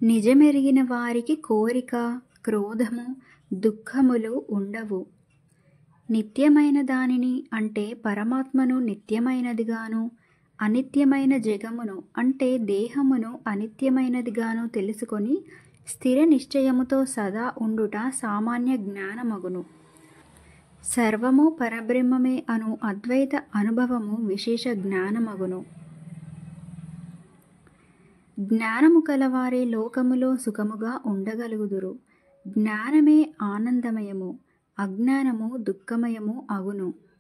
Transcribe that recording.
నిజమెరిగిన వారికి కోరిక క్రోధము దుఃఖములు ఉండవు నిత్యమైన దానిని అంటే పరమాత్మను నిత్యమైనదిగాను అనిత్యమైన జగమును అంటే దేహమును అనిత్యమైనదిగాను తెలుసుకొని స్థిర నిశ్చయముతో సదా ఉండుట సామాన్య జ్ఞానమగును సర్వము పరబ్రహ్మమే అను అద్వైత అనుభవము విశేష జ్ఞానమగును జ్ఞానము కలవారే లోకములో సుఖముగా ఉండగలుగుదురు జ్ఞానమే ఆనందమయము అజ్ఞానము దుఃఖమయము అగును